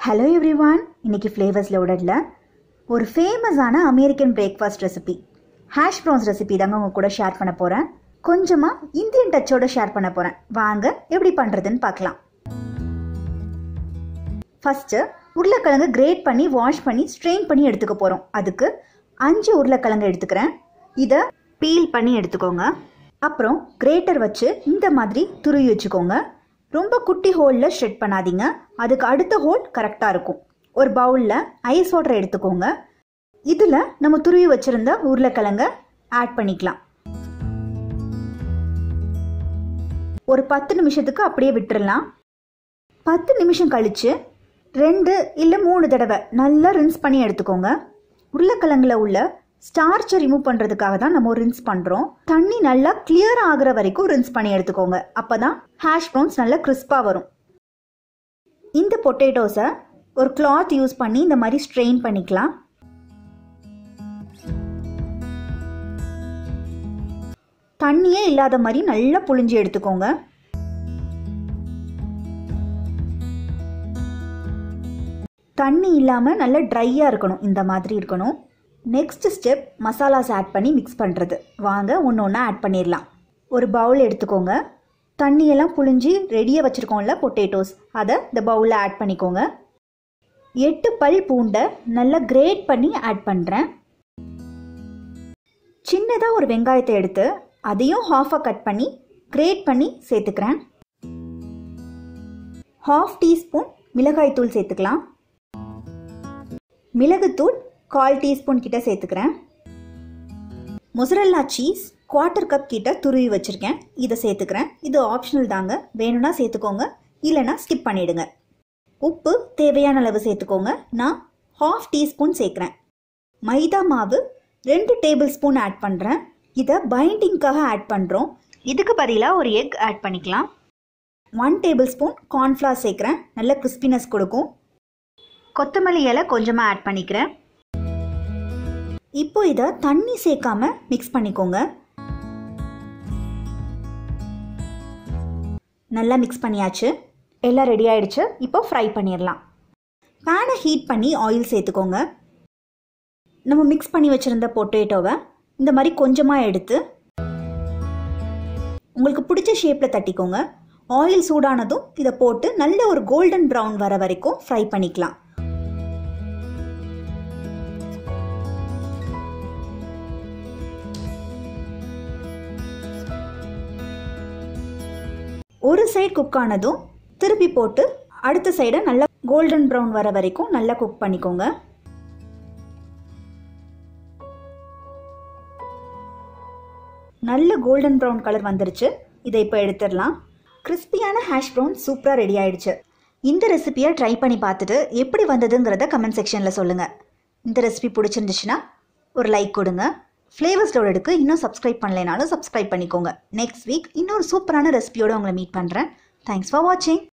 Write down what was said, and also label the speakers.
Speaker 1: hello everyone இன்னைக்கு flavours லோடடில் ஒரு ஃபேமஸான American breakfast recipe hash browns recipe தாங்க உங்க கூட ஷேர் பண்ண போகிறேன் கொஞ்சமாக இந்தியன் டச்சோட ஷேர் பண்ண போகிறேன் வாங்க எப்படி பண்ணுறதுன்னு பார்க்கலாம் ஃபஸ்ட்டு உருளைக்கிழங்கு கிரேட் பண்ணி வாஷ் பண்ணி ஸ்ட்ரெயின் பண்ணி எடுத்துக்க போகிறோம் அதுக்கு அஞ்சு உருளைக்கிழங்கு எடுத்துக்கிறேன் இதை பீல் பண்ணி எடுத்துக்கோங்க அப்புறம் கிரேட்டர் வச்சு இந்த மாதிரி துருவி வச்சுக்கோங்க ரொம்ப குட்டி ஹோலில் ஷ்ரெட் பண்ணாதீங்க அதுக்கு அடுத்த ஹோல் கரெக்டாக இருக்கும் ஒரு பவுலில் ஐஸ் வாட்டர் எடுத்துக்கோங்க இதில் நம்ம துருவி வச்சுருந்த உருளைக்கிழங்க ஆட் பண்ணிக்கலாம் ஒரு பத்து நிமிஷத்துக்கு அப்படியே விட்டுறலாம் பத்து நிமிஷம் கழித்து ரெண்டு இல்லை மூணு தடவை நல்லா ரின்ஸ் பண்ணி எடுத்துக்கோங்க உருளைக்கிழங்குல உள்ள ஸ்டார்ச்சை ரிமூவ் பண்ணுறதுக்காக தான் நம்ம ரின்ஸ் பண்ணுறோம் தண்ணி நல்லா கிளியர் ஆகுற வரைக்கும் ரின்ஸ் பண்ணி எடுத்துக்கோங்க அப்போ தான் ஹேஷ் ப்ரௌன்ஸ் நல்லா கிறிஸ்பாக வரும் இந்த பொட்டேட்டோஸை ஒரு கிளாத் யூஸ் பண்ணி இந்த மாதிரி ஸ்ட்ரெயின் பண்ணிக்கலாம் தண்ணியே இல்லாத மாதிரி நல்லா புழிஞ்சு எடுத்துக்கோங்க தண்ணி இல்லாமல் நல்லா ட்ரையாக இருக்கணும் இந்த மாதிரி இருக்கணும் நெக்ஸ்ட் ஸ்டெப் மசாலாஸ் ஆட் பண்ணி மிக்ஸ் பண்ணுறது வாங்க ஒன்று ஒன்றா ஆட் பண்ணிடலாம் ஒரு பவுல் எடுத்துக்கோங்க தண்ணியெல்லாம் புழிஞ்சு ரெடியாக வச்சுருக்கோம்ல பொட்டேட்டோஸ் அதை இந்த பவுலில் ஆட் பண்ணிக்கோங்க எட்டு பல் பூண்டை நல்லா கிரேட் பண்ணி ஆட் பண்ணுறேன் சின்னதாக ஒரு வெங்காயத்தை எடுத்து அதையும் ஹாஃபாக கட் பண்ணி கிரேட் பண்ணி சேர்த்துக்கிறேன் ஹாஃப் டீஸ்பூன் மிளகாய்த்தூள் சேர்த்துக்கலாம் மிளகுத்தூள் கால் டீஸ்பூன் கிட்ட சேர்த்துக்கிறேன் மொசரல்லா சீஸ் குவார்ட்டர் கப் கிட்ட துருவி வச்சுருக்கேன் இதை சேர்த்துக்கிறேன் இது ஆப்ஷனல் தாங்க வேணும்னா சேர்த்துக்கோங்க இல்லைனா ஸ்கிப் பண்ணிடுங்க உப்பு தேவையான அளவு சேர்த்துக்கோங்க நான் ஹாஃப் டீஸ்பூன் சேர்க்குறேன் மைதா மாவு ரெண்டு டேபிள் ஸ்பூன் ஆட் பண்ணுறேன் இதை பைண்டிங்காக ஆட் பண்ணுறோம் இதுக்கு பதிலாக ஒரு எக் ஆட் பண்ணிக்கலாம் ஒன் டேபிள் ஸ்பூன் கார்ன்ஃப்ளவர் சேர்க்குறேன் நல்ல கிறிஸ்பினஸ் கொடுக்கும் கொத்தமல்லி இலை கொஞ்சமாக ஆட் பண்ணிக்கிறேன் இப்போ இதை தண்ணி சேர்க்காம மிக்ஸ் பண்ணிக்கோங்க நல்லா மிக்ஸ் பண்ணியாச்சு எல்லாம் ரெடி ஆயிடுச்சு இப்போ ஃப்ரை பண்ணிடலாம் பேனை ஹீட் பண்ணி ஆயில் சேர்த்துக்கோங்க நம்ம மிக்ஸ் பண்ணி வச்சுருந்த பொட்டேட்டோவை இந்த மாதிரி கொஞ்சமாக எடுத்து உங்களுக்கு பிடிச்ச ஷேப்பில் தட்டிக்கோங்க ஆயில் சூடானதும் இதை போட்டு நல்ல ஒரு கோல்டன் ப்ரௌன் வர வரைக்கும் ஃப்ரை பண்ணிக்கலாம் ஒரு சைடு குக் ஆனதும் திருப்பி போட்டு அடுத்த சைடை நல்லா கோல்டன் ப்ரௌன் வர வரைக்கும் நல்லா குக் பண்ணிக்கோங்க நல்ல கோல்டன் ப்ரௌன் கலர் வந்துருச்சு இதை இப்போ எடுத்துடலாம் கிறிஸ்பியான ஹேஷ் ப்ரௌன் சூப்பராக ரெடி ஆயிடுச்சு இந்த ரெசிபியை ட்ரை பண்ணி பார்த்துட்டு எப்படி வந்ததுங்கிறத கமெண்ட் செக்ஷனில் சொல்லுங்கள் இந்த ரெசிபி பிடிச்சிருந்துச்சுன்னா ஒரு லைக் கொடுங்க ஃப்ளேவர்ஸ் லோடுக்கு இன்னும் சப்ஸ்கிரைப் பண்ணலைனாலும் சப்ஸ்கிரைப் பண்ணிக்கோங்க நெக்ஸ்ட் வீக் இன்னொரு சூப்பரான ரெசிபியோடு உங்களை மீட் பண்ணுறேன் தேங்க்ஸ் ஃபார் வாட்சிங்